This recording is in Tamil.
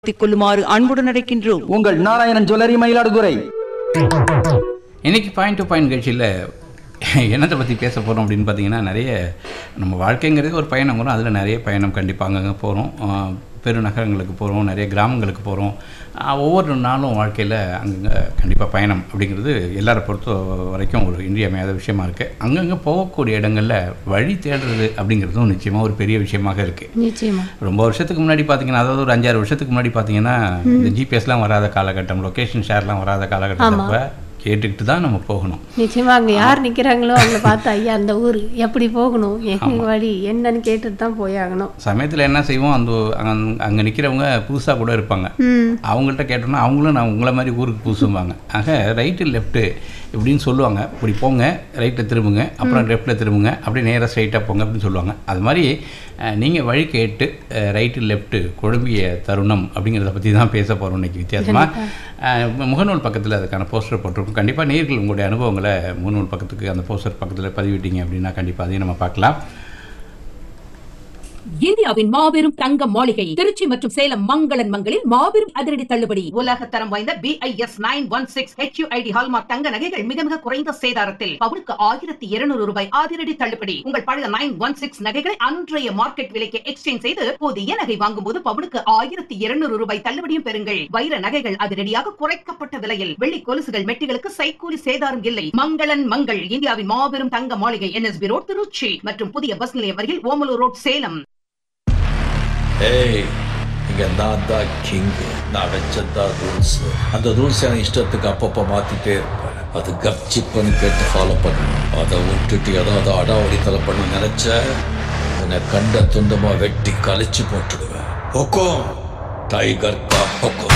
பயன்படுத்திக் கொள்ளுமாறு அன்புடன் அழைக்கின்றோம் உங்கள் நாராயணன் ஜுவல்லரி மயிலாடுதுறை இன்னைக்கு பாயிண்ட் டு பாயிண்ட் நிகழ்ச்சியில் என்னத்தை பற்றி பேச போகிறோம் அப்படின்னு பார்த்தீங்கன்னா நிறைய நம்ம வாழ்க்கைங்கிறது ஒரு பயணம் வரும் அதில் நிறைய பயணம் கண்டிப்பாக அங்கங்கே போகிறோம் பெருநகரங்களுக்கு போகிறோம் நிறைய கிராமங்களுக்கு போகிறோம் ஒவ்வொரு நாளும் வாழ்க்கையில் அங்கங்கே கண்டிப்பாக பயணம் அப்படிங்கிறது எல்லாரை பொறுத்த வரைக்கும் ஒரு இன்றியமையாத விஷயமா இருக்குது அங்கங்கே போகக்கூடிய இடங்களில் வழி தேடுறது அப்படிங்கிறதும் நிச்சயமாக ஒரு பெரிய விஷயமாக இருக்குது நிச்சயமா ரொம்ப வருஷத்துக்கு முன்னாடி பார்த்தீங்கன்னா அதாவது ஒரு அஞ்சாறு வருஷத்துக்கு முன்னாடி பார்த்தீங்கன்னா இந்த ஜிபிஎஸ்லாம் வராத காலகட்டம் லொக்கேஷன் ஷேர்லாம் வராத காலகட்டத்தப்ப கேட்டுக்கிட்டு தான் நம்ம போகணும் நிச்சயமா அங்க யார் நிக்கிறாங்களோ அவங்கள பார்த்து ஐயா அந்த ஊர் எப்படி போகணும் எங்க வழி என்னன்னு கேட்டுட்டு தான் போயாகணும் சமயத்தில் என்ன செய்வோம் அந்த அங்கே நிற்கிறவங்க புதுசாக கூட இருப்பாங்க ம் அவங்கள்ட்ட கேட்டோம்னா அவங்களும் நான் உங்களை மாதிரி ஊருக்கு புதுசும்பாங்க ஆக ரைட்டு லெஃப்ட்டு இப்படின்னு சொல்லுவாங்க இப்படி போங்க ரைட்டில் திரும்புங்க அப்புறம் லெஃப்ட்டில் திரும்புங்க அப்படியே நேராக ஸ்ட்ரைட்டாக போங்க அப்படின்னு சொல்லுவாங்க அது மாதிரி நீங்கள் வழி கேட்டு ரைட்டு லெஃப்ட்டு குழம்பிய தருணம் அப்படிங்கிறத பற்றி தான் பேச போகிறோம் இன்னைக்கு வித்தியாசமாக முகநூல் பக்கத்தில் அதுக்கான போஸ்டர் போட்டிருக்கோம் கண்டிப்பாக நேர்கள் உங்களுடைய அனுபவங்களை முகநூல் பக்கத்துக்கு அந்த போஸ்டர் பக்கத்தில் பதிவிட்டீங்க அப்படின்னா கண்டிப்பாக அதையும் நம்ம பார்க்கலாம் இந்தியாவின் மாபெரும் தங்க மாளிகை திருச்சி மற்றும் சேலம் மங்களன் மங்களில் மாபெரும் அதிரடி தள்ளுபடி உலக தரம் வாய்ந்த B I S nine one six H U I D hallmark தங்க நகைகள் மிக மிக குறைந்த சேதாரத்தில் பவுனுக்கு ஆயிரத்தி இருநூறு ரூபாய் அதிரடி தள்ளுபடி உங்கள் பழைய நைன் ஒன் சிக்ஸ் நகைகளை அன்றைய மார்க்கெட் விலைக்கு எக்ஸ்சேஞ்ச் செய்து புதிய நகை வாங்கும் போது பவுனுக்கு ஆயிரத்தி இருநூறு ரூபாய் தள்ளுபடியும் பெறுங்கள் வைர நகைகள் அதிரடியாக குறைக்கப்பட்ட விலையில் வெள்ளி கொலுசுகள் மெட்டிகளுக்கு சைக்கூலி சேதாரம் இல்லை மங்களன் மங்கள் இந்தியாவின் மாபெரும் தங்க மாளிகை என்எஸ்பி ரோட் திருச்சி மற்றும் புதிய பஸ் நிலையம் வரையில் ஓமலூர் ரோட் சேலம் ஏய் இங்க நான் தான் கிங் நான் வச்சதான் ரூல்ஸ் அந்த ரூல்ஸ் என் இஷ்டத்துக்கு அப்பப்போ மாத்திட்டே இருப்பேன் அது கப்சிப்புன்னு கேட்டு ஃபாலோ பண்ணணும் அதை விட்டுட்டு ஏதாவது அடாவடித்தலை பண்ண நினைச்ச உன்னை கண்ட துண்டமா வெட்டி கழிச்சு போட்டுடுவேன் ஹொக்கோம் டைகர் கா ஹொக்கோம்